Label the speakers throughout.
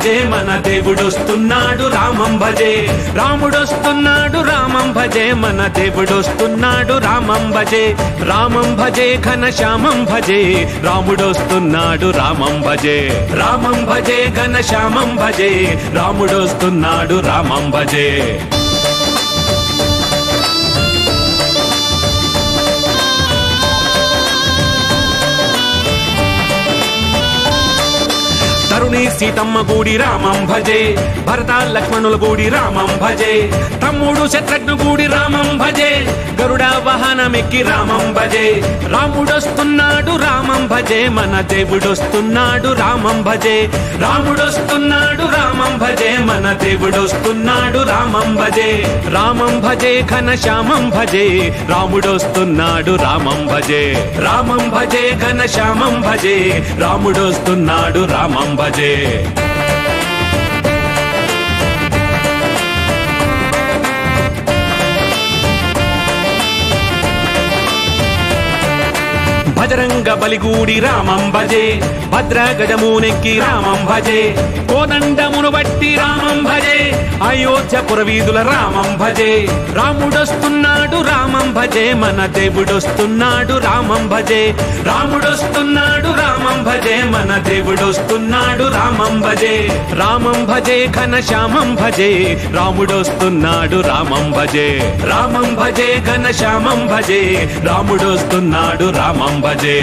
Speaker 1: భజే మన దేవుడొస్తున్నాడు రామం భజే రాముడొస్తున్నాడు రామం భజే మన దేవుడొస్తున్నాడు రామం భజే రామం భజే ఘన శ్యామం భజే రాముడొస్తున్నాడు రామం భజే రామం భజే ఘన శ్యామం భజే రాముడొస్తున్నాడు రామం భజే తరుణి సీతమ్మ గూడి రామం భజే భరత లక్ష్మణుల గూడి రామం భజే తమ్ముడు శత్రుఘ్న గూడి రామం భజే గరుడ వాహనమెక్కి రామం భజే రాముడొస్తున్నాడు రామం భజే మన దేవుడొస్తున్నాడు రామం భజే రాముడొస్తున్నాడు రామం భజే మన దేవుడొస్తున్నాడు రామం భజే రామం భజే ఘన శ్యామం భజే రాముడొస్తున్నాడు రామం భజే రామం భజే ఘన శ్యామం భజే రాముడొస్తున్నాడు రామం భజే భజరంగ బలిగూడి రామం భజే భద్ర గజమునెక్కి రామం భజే కోదండమును బట్టి రామం భజే అయోధ్య పురవీధుల రామం భజే రాముడొస్తున్నాడు రామం భజే మన దేవుడొస్తున్నాడు రామం భజే రాముడొస్తున్నాడు రామం భజే మన దేవుడొస్తున్నాడు రామం భజే రామం భజే ఘన శ్యామం భజే రాముడొస్తున్నాడు రామం భజే రామం భజే ఘన శ్యామం భజే రాముడొస్తున్నాడు రామం భజే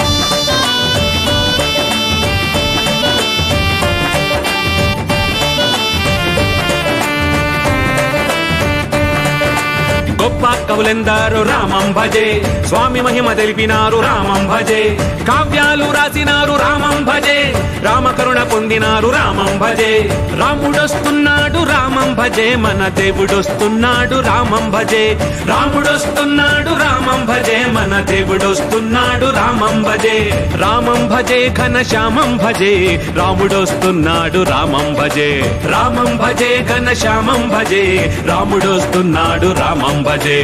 Speaker 1: గొప్ప కవులెందారు రామం భజే స్వామి మహిమ తెలిపినారు రామం భజే కావ్యాలు రాసినారు రామం భజే రామకరుణ పొందినారు రామం భజే రాముడొస్తున్నాడు రామం భజే మన దేవుడొస్తున్నాడు రామం భజే రాముడొస్తున్నాడు రామం భజే మన దేవుడొస్తున్నాడు రామం భజే రామం భజే ఘన శ్యామం భజే రాముడొస్తున్నాడు రామం భజే రామం భజే ఘన శ్యామం భజే రాముడొస్తున్నాడు రామం భజే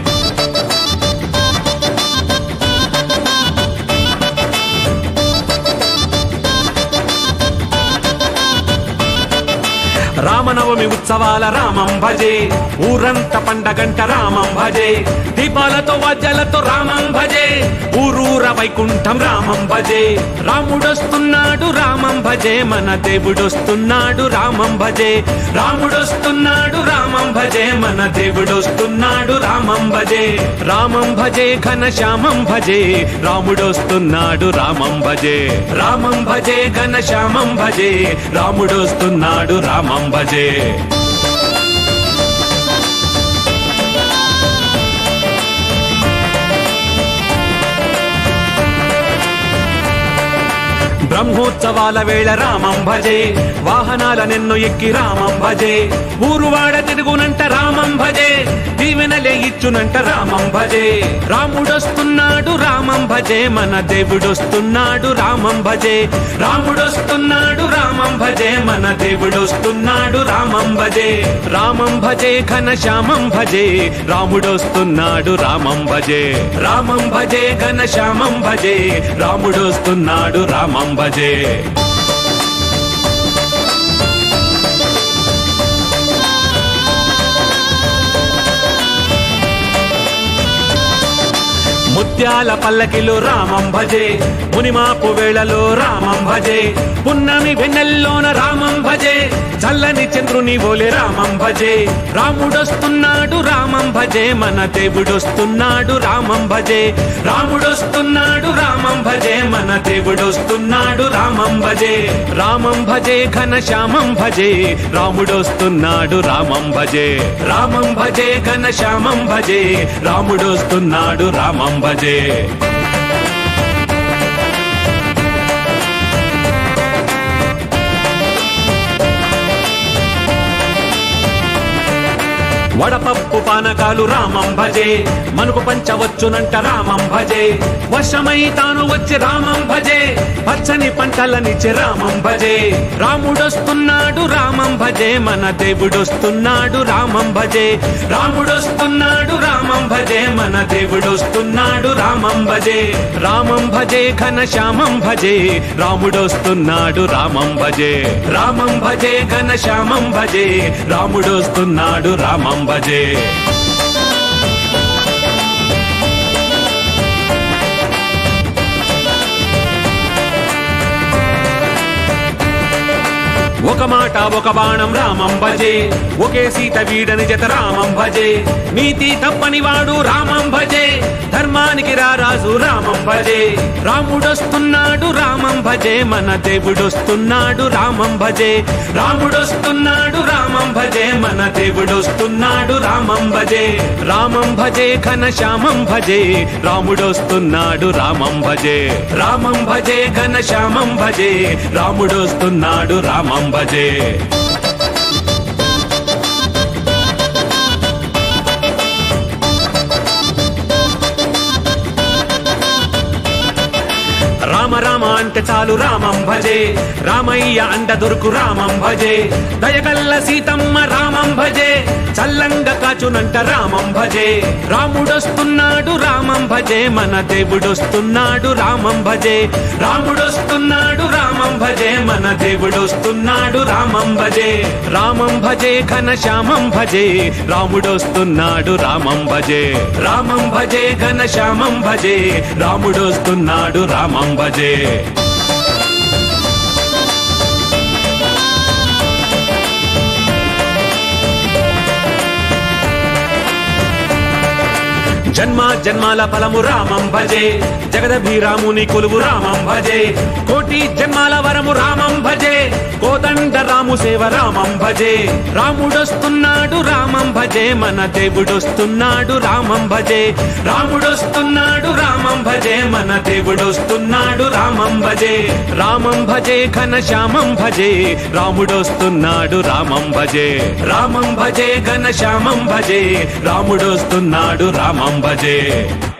Speaker 1: రామనవమి ఉత్సవాల రామం భజే ఊరంత పండగంట రామం భజే దీపాలతో వాద్యాలతో రామం భజే ఊరూర వైకుంఠం రామం భజే రాముడొస్తున్నాడు రామం భజే మన దేవుడొస్తున్నాడు రామం భజే రాముడొస్తున్నాడు రామం భజే మన దేవుడొస్తున్నాడు రామం భజే రామం భజే ఘన శ్యామం భజే రాముడొస్తున్నాడు రామం భజే రామం భజే ఘన శ్యామం భజే రాముడొస్తున్నాడు రామం భజే బ్రహ్మోత్సవాల వేళ రామం భజే వాహనాల నిన్ను ఎక్కి రామం భజే ఊరువాడ తిరుగునంట రామం భజే దీవెనలే ఇచ్చునంట రామం భజే రాముడొస్తున్నాడు రామం భజే మన దేవుడొస్తున్నాడు రామం భజే రాముడొస్తున్నాడు రామం భజే మన దేవుడొస్తున్నాడు రామం భజే రామం భజే ఘన శ్యామం భజే రాముడొస్తున్నాడు రామం భజే రామం భజే ఘన శ్యామం భజే రాముడొస్తున్నాడు రామం భజే ముత్యాల పల్లకిలో రామం భజే మునిమాపు వేళలో రామం భజే పున్నమి వెన్నెల్లోన రామం భజే చల్లని చంద్రుని ఓలే రామం భజే రాముడొస్తున్నాడు రామం భజే మన దేవుడొస్తున్నాడు రామం భజే రాముడొస్తున్నాడు రామం భజే మన దేవుడొస్తున్నాడు రామం భజే రామం భజే ఘన శ్యామం భజే రాముడొస్తున్నాడు రామం భజే రామం భజే ఘన శ్యామం భజే రాముడొస్తున్నాడు రామం భజే వడపప్పు పానకాలు రామం భజే మనకు పంచవచ్చునంట రామం భజే వర్షమై తాను వచ్చి రామం భజే పచ్చని పంటలనిచ్చే రామం భజే రాముడొస్తున్నాడు రామం భజే మన దేవుడొస్తున్నాడు రామం భజే రాముడొస్తున్నాడు రామం భజే మన దేవుడొస్తున్నాడు రామం భజే రామం భజే ఘన శ్యామం భజే రాముడొస్తున్నాడు రామం భజే రామం భజే ఘన శ్యామం భజే రాముడొస్తున్నాడు రామం భజే ఒక మాట ఒక బాణం రామం భజే ఒకే సీత వీడని జత రామం భజే నీతి తప్పని వాడు రామం భజే ధర్మానికి రారాజు రామం భజే రాముడొస్తున్నాడు రామం భజే మన దేవుడొస్తున్నాడు రామం భజే రాముడొస్తున్నాడు రామం భజే మన దేవుడొస్తున్నాడు రామం భజే రామం భజే ఘన శ్యామం భజే రాముడొస్తున్నాడు రామం భజే రామం భజే ఘన శ్యామం భజే రాముడొస్తున్నాడు రామం భజే రామ రామ అంటే చాలు రామం భజే రామయ్య అండ దొరుకు రామం భజే దయగల్ల సీతమ్మ రామం భజే చల్లంగ కాచునంట రామం భజే రాముడొస్తున్నాడు రామం భజే మన దేవుడొస్తున్నాడు రామం భజే రాముడొస్తున్నాడు రామం భజే మన దేవుడొస్తున్నాడు రామం భజే రామం భజే ఘన శ్యామం భజే రాముడొస్తున్నాడు రామం భజే రామం భజే ఘన శ్యామం భజే రాముడొస్తున్నాడు రామం భజే జన్మ జన్మాల ఫలము రామం భజే జగదభిరాముని కొలువు రామం భజే కోటి జన్మాల వరము రామం భజే కోదండ రాము సేవ రామం భజే రాముడొస్తున్నాడు రామం భజే మన దేవుడొస్తున్నాడు రామం భజే రాముడొస్తున్నాడు రామం భజే మన దేవుడొస్తున్నాడు రామం భజే రామం భజే ఘన శ్యామం భజే రాముడొస్తున్నాడు రామం భజే రామం భజే ఘన శ్యామం భజే రాముడొస్తున్నాడు రామం భజే